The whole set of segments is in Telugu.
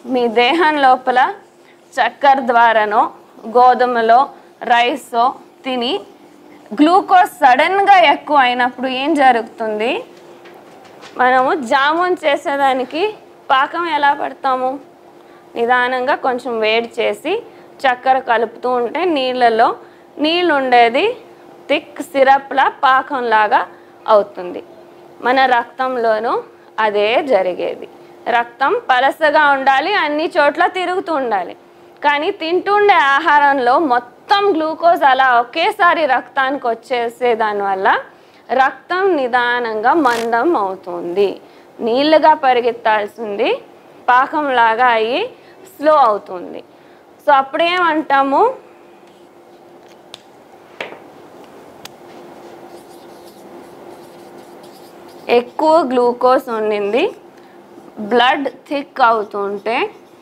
మీ దేహం లోపల చక్కెర ద్వారానో గోధుమలో రైసో తిని గ్లూకోజ్ సడన్గా ఎక్కువ అయినప్పుడు ఏం జరుగుతుంది మనము జామున్ చేసేదానికి పాకం ఎలా పడతాము నిదానంగా కొంచెం వేడి చేసి చక్కెర కలుపుతూ ఉంటే నీళ్ళలో నీళ్ళు ఉండేది థిక్ సిరప్లా పాకంలాగా అవుతుంది మన రక్తంలోనూ అదే జరిగేది రక్తం పలసగా ఉండాలి అన్ని చోట్ల తిరుగుతూ ఉండాలి కానీ తింటుండే ఆహారంలో మొత్తం గ్లూకోజ్ అలా ఒకేసారి రక్తానికి వచ్చేసే దానివల్ల రక్తం నిదానంగా మందం అవుతుంది నీళ్ళుగా పరిగెత్తాల్సింది పాకంలాగా అయ్యి స్లో అవుతుంది సో అప్పుడేమంటాము ఎక్కువ గ్లూకోజ్ ఉండింది బ్లడ్ థిక్ అవుతుంటే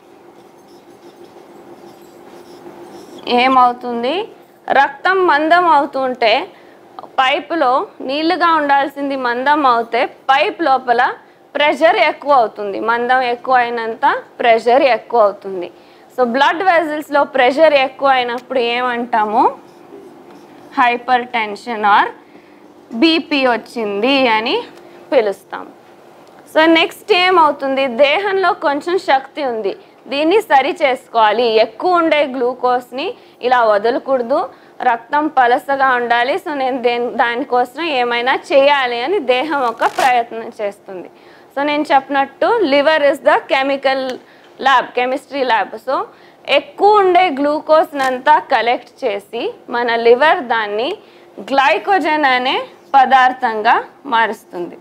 ఏమవుతుంది రక్తం మందం అవుతుంటే పైపులో నీళ్లుగా ఉండాల్సింది మందం అవుతే పైప్ లోపల ప్రెషర్ ఎక్కువ అవుతుంది మందం ఎక్కువ అయినంత ప్రెషర్ ఎక్కువ అవుతుంది సో బ్లడ్ వెజల్స్లో ప్రెషర్ ఎక్కువ అయినప్పుడు ఏమంటాము హైపర్ టెన్షన్ ఆర్ బీపీ వచ్చింది అని పిలుస్తాం సో నెక్స్ట్ ఏమవుతుంది దేహంలో కొంచెం శక్తి ఉంది దీన్ని సరి చేసుకోవాలి ఎక్కువ ఉండే గ్లూకోజ్ని ఇలా వదలకూడదు రక్తం పలసగా ఉండాలి సో నేను దేని దానికోసం ఏమైనా చేయాలి అని దేహం ఒక ప్రయత్నం చేస్తుంది సో నేను చెప్పినట్టు liver is the chemical lab chemistry lab so ఎక్కువ ఉండే గ్లూకోజ్ని అంతా కలెక్ట్ చేసి మన లివర్ దాన్ని గ్లైకోజన్ అనే పదార్థంగా మారుస్తుంది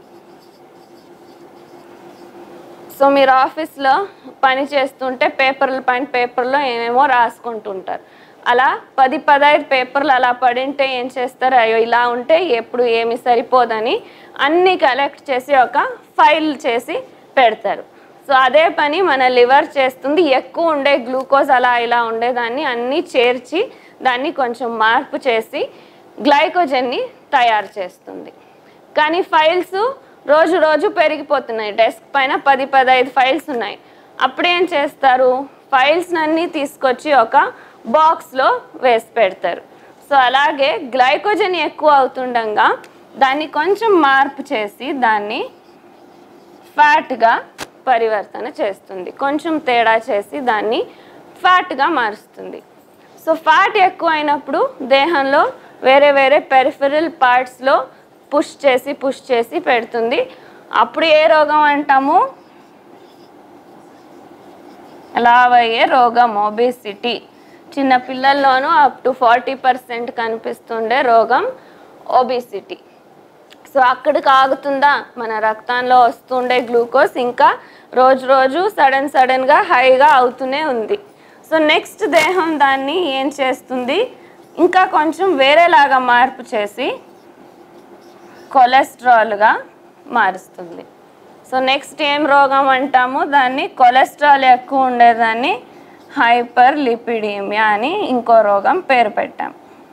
సో మీరు ఆఫీస్లో పని చేస్తుంటే పేపర్ల పైన పేపర్లో ఏమేమో రాసుకుంటుంటారు అలా పది పదహైదు పేపర్లు అలా పడింటే ఏం చేస్తారు అయ్యో ఇలా ఉంటే ఎప్పుడు ఏమి సరిపోదని అన్నీ కలెక్ట్ చేసి ఒక ఫైల్ చేసి పెడతారు సో అదే పని మన లివర్ చేస్తుంది ఎక్కువ ఉండే గ్లూకోజ్ అలా ఇలా ఉండేదాన్ని అన్నీ చేర్చి దాన్ని కొంచెం మార్పు చేసి గ్లైకోజన్ని తయారు చేస్తుంది కానీ ఫైల్స్ రోజు రోజు పెరిగిపోతున్నాయి డెస్క్ పైన పది పదహైదు ఫైల్స్ ఉన్నాయి అప్పుడు ఏం చేస్తారు ఫైల్స్ అన్నీ తీసుకొచ్చి ఒక బాక్స్లో వేసి పెడతారు సో అలాగే గ్లైకోజన్ ఎక్కువ అవుతుండగా దాన్ని కొంచెం మార్పు చేసి దాన్ని ఫ్యాట్గా పరివర్తన చేస్తుంది కొంచెం తేడా చేసి దాన్ని ఫ్యాట్గా మారుస్తుంది సో ఫ్యాట్ ఎక్కువ అయినప్పుడు దేహంలో వేరే వేరే పెరిఫెరల్ పార్ట్స్లో పుష్ చేసి పుష్ చేసి పెడుతుంది అప్పుడు ఏ రోగం అంటాము లావయ్యే రోగం ఒబేసిటీ చిన్న పిల్లల్లోనూ అప్ టు ఫార్టీ పర్సెంట్ కనిపిస్తుండే రోగం ఒబిసిటీ సో అక్కడికి ఆగుతుందా మన రక్తంలో వస్తుండే గ్లూకోజ్ ఇంకా రోజు రోజు సడన్ సడన్గా హైగా అవుతూనే ఉంది సో నెక్స్ట్ దేహం దాన్ని ఏం చేస్తుంది ఇంకా కొంచెం వేరేలాగా మార్పు చేసి కొలెస్ట్రాల్గా మారుస్తుంది సో నెక్స్ట్ ఏం రోగం అంటాము దాన్ని కొలెస్ట్రాల్ ఎక్కువ ఉండేదాన్ని హైపర్ లిపిడీమియా అని ఇంకో రోగం పేరు పెట్టాం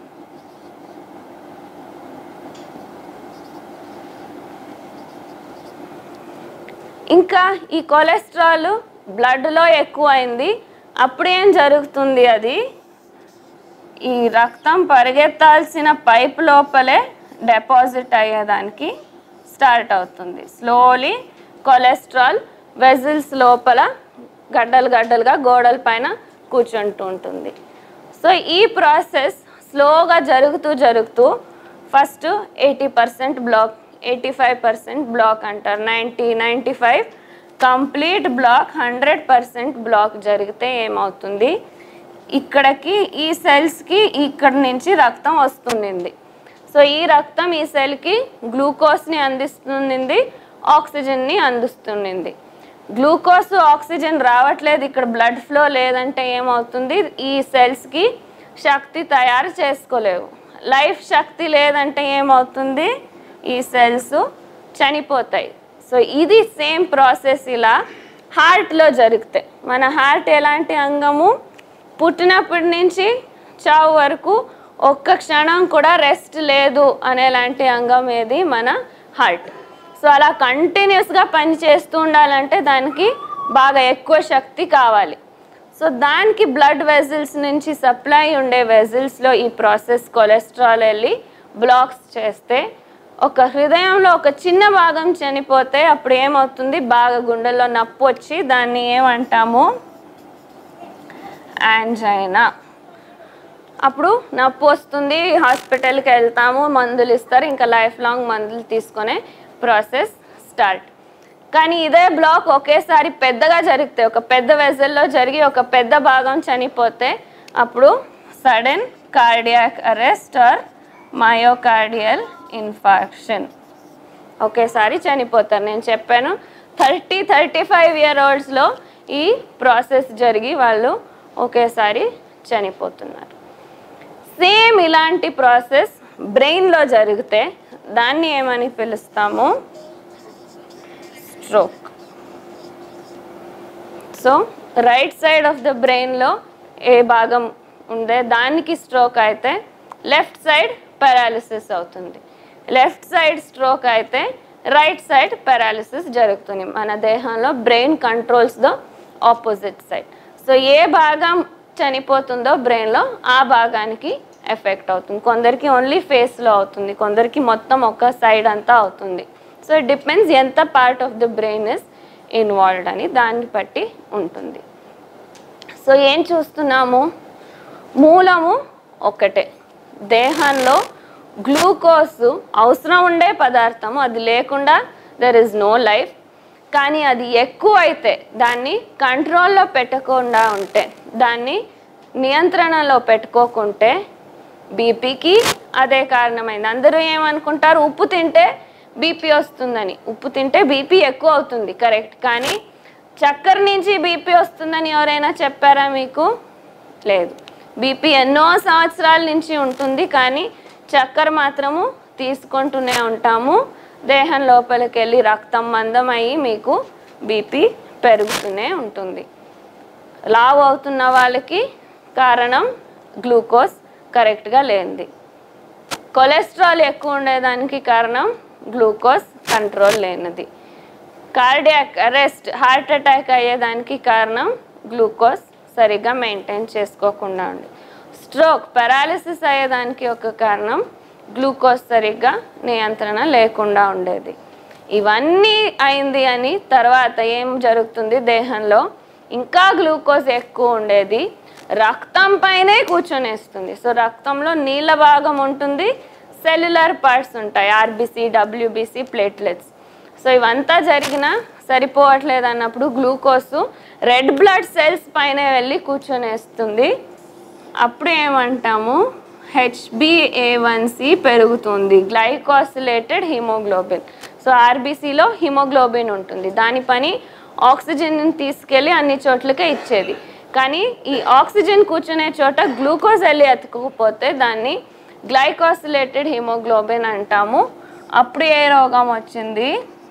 ఇంకా ఈ కొలెస్ట్రాల్ బ్లడ్లో ఎక్కువ అయింది అప్పుడేం జరుగుతుంది అది ఈ రక్తం పరిగెత్తాల్సిన పైప్ లోపలే డిపాజిట్ అయ్యేదానికి స్టార్ట్ అవుతుంది స్లోలీ కొలెస్ట్రాల్ వెజిల్స్ లోపల గడ్డలు గడ్డలుగా గోడల పైన కూర్చుంటూ ఉంటుంది సో ఈ ప్రాసెస్ స్లోగా జరుగుతూ జరుగుతూ first eighty percent block eighty five percent block అంటారు ninety ninety five complete block hundred percent block జరిగితే ఏమవుతుంది ఇక్కడికి ఈ సెల్స్కి ఇక్కడ నుంచి రక్తం వస్తుండింది సో ఈ రక్తం ఈ సెల్కి గ్లూకోజ్ని అందిస్తుండింది ఆక్సిజన్ని అందిస్తుండింది గ్లూకోజ్ ఆక్సిజన్ రావట్లేదు ఇక్కడ బ్లడ్ ఫ్లో లేదంటే ఏమవుతుంది ఈ సెల్స్కి శక్తి తయారు చేసుకోలేవు లైఫ్ శక్తి లేదంటే ఏమవుతుంది ఈ సెల్స్ చనిపోతాయి సో ఇది సేమ్ ప్రాసెస్ ఇలా హార్ట్లో జరిగితే మన హార్ట్ ఎలాంటి అంగము పుట్టినప్పటి నుంచి చావు వరకు ఒక్క క్షణం కూడా రెస్ట్ లేదు అనేలాంటి అంగం ఏది మన హార్ట్ సో అలా కంటిన్యూస్గా పని చేస్తూ ఉండాలంటే దానికి బాగా ఎక్కువ శక్తి కావాలి సో దానికి బ్లడ్ వెజిల్స్ నుంచి సప్లై ఉండే వెజిల్స్లో ఈ ప్రాసెస్ కొలెస్ట్రాల్ వెళ్ళి బ్లాక్స్ చేస్తే ఒక హృదయంలో ఒక చిన్న భాగం చనిపోతే అప్పుడు ఏమవుతుంది బాగా గుండెల్లో నొప్పి వచ్చి దాన్ని ఏమంటాము యాంజైనా అప్పుడు నొప్పి వస్తుంది హాస్పిటల్కి వెళ్తాము మందులు ఇస్తారు ఇంకా లైఫ్ లాంగ్ మందులు తీసుకునే ప్రాసెస్ స్టార్ట్ కానీ ఇదే బ్లాక్ ఒకేసారి పెద్దగా జరిగితే ఒక పెద్ద వెజల్లో జరిగి ఒక పెద్ద భాగం చనిపోతే అప్పుడు sudden cardiac arrest or myocardial infarction ఒకేసారి చనిపోతారు నేను చెప్పాను థర్టీ థర్టీ ఫైవ్ ఇయర్ ఓల్డ్స్లో ఈ ప్రాసెస్ జరిగి వాళ్ళు ఒకేసారి చనిపోతున్నారు సేమ్ ఇలాంటి ప్రాసెస్ బ్రెయిన్లో జరిగితే దాన్ని ఏమని పిలుస్తాము stroke so right side of the బ్రెయిన్లో ఏ భాగం ఉందే దానికి స్ట్రోక్ అయితే లెఫ్ట్ సైడ్ పారాలిసిస్ అవుతుంది లెఫ్ట్ సైడ్ స్ట్రోక్ అయితే రైట్ సైడ్ పారాలిసిస్ జరుగుతుంది మన దేహంలో brain controls the opposite side so ఏ భాగం చనిపోతుందో బ్రెయిన్లో ఆ భాగానికి ఎఫెక్ట్ అవుతుంది కొందరికి ఓన్లీ ఫేస్లో అవుతుంది కొందరికి మొత్తం ఒక సైడ్ అంతా అవుతుంది సో ఇట్ డిపెండ్స్ ఎంత part of the brain is involved అని దాన్ని బట్టి ఉంటుంది సో ఏం చూస్తున్నాము మూలము ఒకటే దేహంలో గ్లూకోజ్ అవసరం ఉండే పదార్థము అది లేకుండా దెర్ ఇస్ నో లైఫ్ కానీ అది ఎక్కువ అయితే దాన్ని కంట్రోల్లో పెట్టకుండా ఉంటే దాన్ని నియంత్రణలో పెట్టుకోకుంటే బీపీకి అదే కారణమైంది అందరూ ఏమనుకుంటారు ఉప్పు తింటే బీపీ వస్తుందని ఉప్పు తింటే బీపీ ఎక్కువ అవుతుంది కరెక్ట్ కానీ చక్కెర నుంచి బీపీ వస్తుందని ఎవరైనా చెప్పారా మీకు లేదు బీపీ ఎన్నో సంవత్సరాల నుంచి ఉంటుంది కానీ చక్కెర మాత్రము తీసుకుంటూనే ఉంటాము దేహం లోపలికి వెళ్ళి రక్తం మందం అయ్యి మీకు బీపీ పెరుగుతూనే ఉంటుంది లావు అవుతున్న వాళ్ళకి కారణం గ్లూకోజ్ కరెక్ట్గా లేనిది కొలెస్ట్రాల్ ఎక్కువ ఉండేదానికి కారణం గ్లూకోజ్ కంట్రోల్ లేనిది కార్డియాక్ అరెస్ట్ హార్ట్ అటాక్ అయ్యేదానికి కారణం గ్లూకోజ్ సరిగ్గా మెయింటైన్ చేసుకోకుండా ఉంది స్ట్రోక్ పారాలిసిస్ అయ్యేదానికి ఒక కారణం గ్లూకోజ్ సరిగ్గా నియంత్రణ లేకుండా ఉండేది ఇవన్నీ అయింది అని తర్వాత ఏం జరుగుతుంది దేహంలో ఇంకా గ్లూకోజ్ ఎక్కువ ఉండేది రక్తం పైనే కూర్చొనేస్తుంది సో రక్తంలో నీళ్ళ భాగం ఉంటుంది సెల్యులర్ పార్ట్స్ ఉంటాయి ఆర్బీసీ డబ్ల్యూబీసీ ప్లేట్లెట్స్ సో ఇవంతా జరిగినా సరిపోవట్లేదు అన్నప్పుడు గ్లూకోజ్ రెడ్ బ్లడ్ సెల్స్ పైన వెళ్ళి కూర్చొనేస్తుంది అప్పుడు ఏమంటాము హెచ్బిఏవన్సి పెరుగుతుంది గ్లైకోసిలేటెడ్ హిమోగ్లోబిన్ సో ఆర్బీసీలో హిమోగ్లోబిన్ ఉంటుంది దాని పని ఆక్సిజన్ తీసుకెళ్ళి అన్ని చోట్లకే ఇచ్చేది కానీ ఈ ఆక్సిజన్ కూర్చునే చోట గ్లూకోజ్ వెళ్ళి ఎత్తుకుపోతే దాన్ని గ్లైకోసిలేటెడ్ హిమోగ్లోబిన్ అంటాము అప్పుడు ఏ రోగం వచ్చింది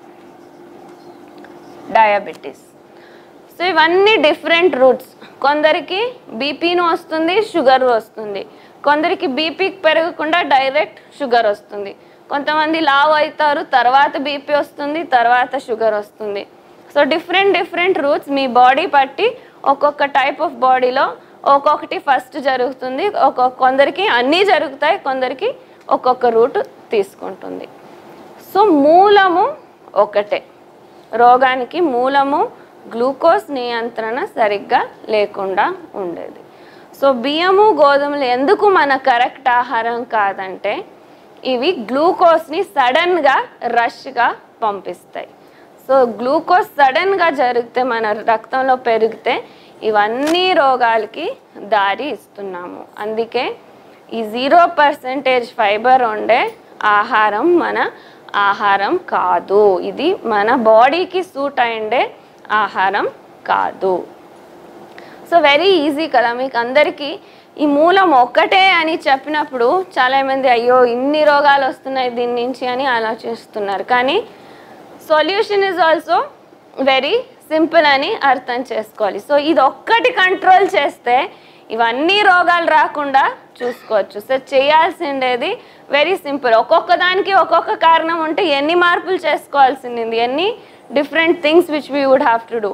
డయాబెటీస్ సో ఇవన్నీ డిఫరెంట్ రూట్స్ కొందరికి బీపీను వస్తుంది షుగర్ వస్తుంది కొందరికి బీపీ పెరగకుండా డైరెక్ట్ షుగర్ వస్తుంది కొంతమంది లావ్ అవుతారు తర్వాత బీపీ వస్తుంది తర్వాత షుగర్ వస్తుంది సో డిఫరెంట్ డిఫరెంట్ రూట్స్ మీ బాడీ బట్టి ఒక్కొక్క టైప్ ఆఫ్ బాడీలో ఒక్కొక్కటి ఫస్ట్ జరుగుతుంది ఒక్కొక్క కొందరికి అన్నీ జరుగుతాయి కొందరికి ఒక్కొక్క రూట్ తీసుకుంటుంది సో మూలము ఒకటే రోగానికి మూలము గ్లూకోజ్ నియంత్రణ సరిగ్గా లేకుండా ఉండేది సో బియ్యము గోధుమలు ఎందుకు మన కరెక్ట్ ఆహారం కాదంటే ఇవి గ్లూకోజ్ని సడన్గా రష్గా పంపిస్తాయి సో గ్లూకోజ్ సడన్గా జరిగితే మన రక్తంలో పెరిగితే ఇవన్నీ రోగాలకి దారి ఇస్తున్నాము అందుకే ఈ జీరో పర్సెంటేజ్ ఫైబర్ ఉండే ఆహారం మన ఆహారం కాదు ఇది మన బాడీకి సూట్ అయ్యే ఆహారం కాదు సో వెరీ ఈజీ కదా మీకు అందరికీ ఈ మూలం ఒక్కటే అని చెప్పినప్పుడు చాలామంది అయ్యో ఇన్ని రోగాలు వస్తున్నాయి దీని నుంచి అని ఆలోచిస్తున్నారు కానీ solution is also very simple అని అర్థం చేసుకోవాలి సో ఇది ఒక్కటి కంట్రోల్ చేస్తే ఇవన్నీ రోగాలు రాకుండా చూసుకోవచ్చు సో చేయాల్సిండేది వెరీ సింపుల్ ఒక్కొక్క దానికి ఒక్కొక్క కారణం ఉంటే ఎన్ని మార్పులు చేసుకోవాల్సింది ఎన్ని different things which we would have to do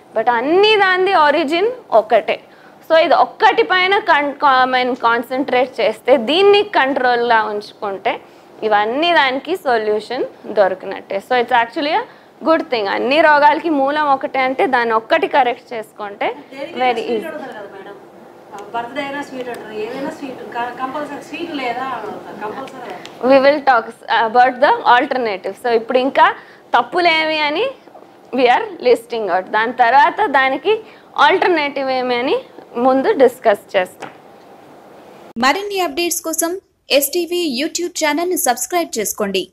but అన్ని దాని ఒరిజిన్ ఒకటే సో ఇది ఒక్కటి పైన కన్ మనం కాన్సన్ట్రేట్ చేస్తే దీన్ని కంట్రోల్గా ఉంచుకుంటే ఇవన్నీ దానికి సొల్యూషన్ దొరికినట్టే so it's actually good thing అన్ని రోగాలకి మూలం ఒకటే అంటే దాన్ని ఒక్కటి కరెక్ట్ చేసుకుంటే వెరీ ఈజీ కదా మేడం బర్త్డే అయినా స్వీట్ అంటారు ఏదైనా స్వీట్ కంపల్సరీ స్వీట్ లేదా compulsory we will talk about the alternative so ఇప్పుడు ఇంకా తప్పులేమి అని వీఆర్ లిస్టింగ్ అవుట్ దాని తర్వాత దానికి ఆల్టర్నేటివ్ ఏమి అని ముందు డిస్కస్ చేస్తాం మరిన్ని అప్డేట్స్ కోసం ఎస్టీవీ యూట్యూబ్ ఛానల్ని సబ్స్క్రైబ్ చేసుకోండి